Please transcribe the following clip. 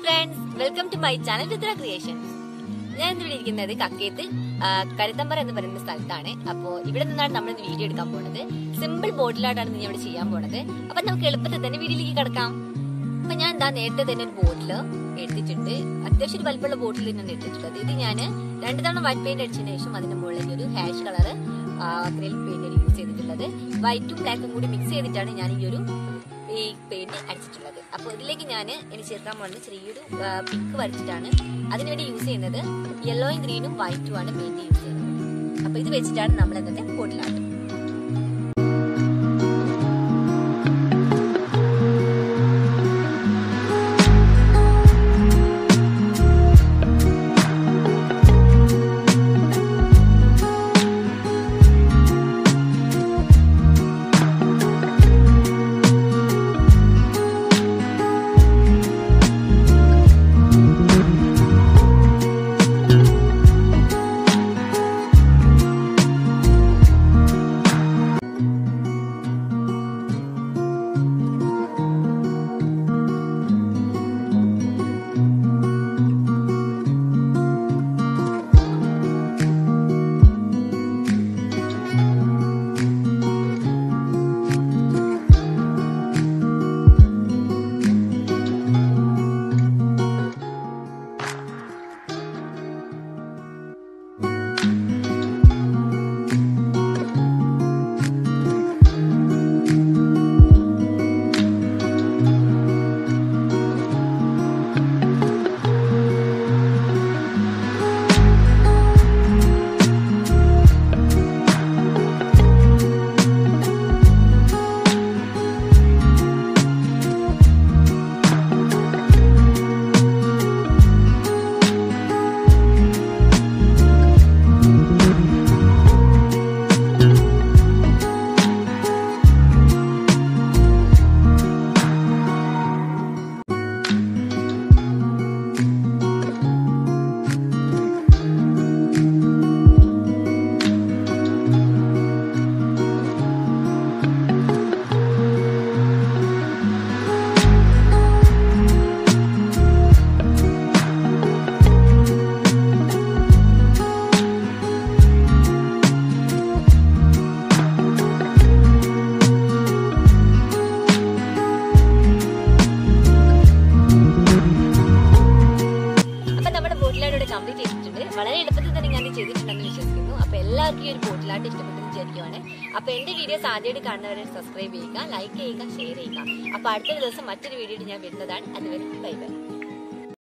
friends welcome to my channel Chitra creations ഞാൻ ഇന്ന് ഇവിടെ ഇരിക്കുന്നത് കക്കയത്ത് ആ, കരുത്തമ്പറ എന്ന് പറയുന്ന സ്ഥലത്താണ് അപ്പോ ഇവിടെ നിന്നാണ് നമ്മൾ ഇന്ന് വീഡിയോ എടുക്കാൻ പോണത് സിമ്പിൾ ബോട്ടിലായിട്ടാണ് ഞാൻ ഇവിടെ ചെയ്യാൻ പോണത് അപ്പൊ നമുക്ക് എളുപ്പത്തിൽ തന്നെ വീഡിയോയിലേക്ക് കിടക്കാം അപ്പൊ ഞാൻ എന്താ നേരത്തെ തന്നെ ഒരു ബോട്ടില് എടുത്തിട്ടുണ്ട് അത്യാവശ്യം ഒരു വലിപ്പമുള്ള ബോട്ടിൽ തന്നെയാണ് എടുത്തിട്ടുള്ളത് ഇത് ഞാൻ രണ്ട് തവണ വൈറ്റ് പെയിന്റ് അടിച്ചതിന് ശേഷം അതിന്റെ മുകളിൽ ഒരു ash colour acrylic paint use ചെയ്തിട്ടുള്ളത് വൈറ്റും ബ്ലാക്കും കൂടി മിക്സ് ചെയ്തിട്ടാണ് ഞാൻ ഈ ഒരു ഈ പെയിന്റ് അടിച്ചിട്ടുള്ളത് അപ്പോൾ ഇതിലേക്ക് ഞാൻ ഇനി ചേർക്കാൻ പോകുന്നത് ചെറിയൊരു പിങ്ക് വരച്ചിട്ടാണ് അതിനുവേണ്ടി യൂസ് ചെയ്യുന്നത് യെല്ലോയും ഗ്രീനും വൈറ്റും ആണ് പെയിന്റ് യൂസ് ചെയ്യുന്നത് അപ്പോൾ ഇത് വെച്ചിട്ടാണ് നമ്മൾ ഇന്നത്തെ ബോട്ടിലാട്ട് അപ്പൊ നമ്മുടെ ബോട്ടിലാട്ട് ഇവിടെ കംപ്ലീറ്റ് ചെയ്തിട്ടുണ്ട് വളരെ എളുപ്പത്തിൽ തന്നെ ഞാൻ ഇത് ചെയ്തിട്ടുണ്ടെന്ന് വിശ്വസിക്കുന്നു അപ്പൊ എല്ലാവർക്കും ഈ ഒരു ബോട്ടിലാട്ട് ഇഷ്ടപ്പെട്ടെന്ന് വിചാരിക്കുവാണ് അപ്പൊ എന്റെ വീഡിയോസ് ആദ്യമായിട്ട് കാണുന്നവരെ സബ്സ്ക്രൈബ് ചെയ്യുക ലൈക്ക് ചെയ്യുക ഷെയർ ചെയ്യുക അപ്പൊ അടുത്ത ദിവസം മറ്റൊരു വീഡിയോ ഞാൻ വരുന്നതാണ് അതുവരെ ബൈ ബൈ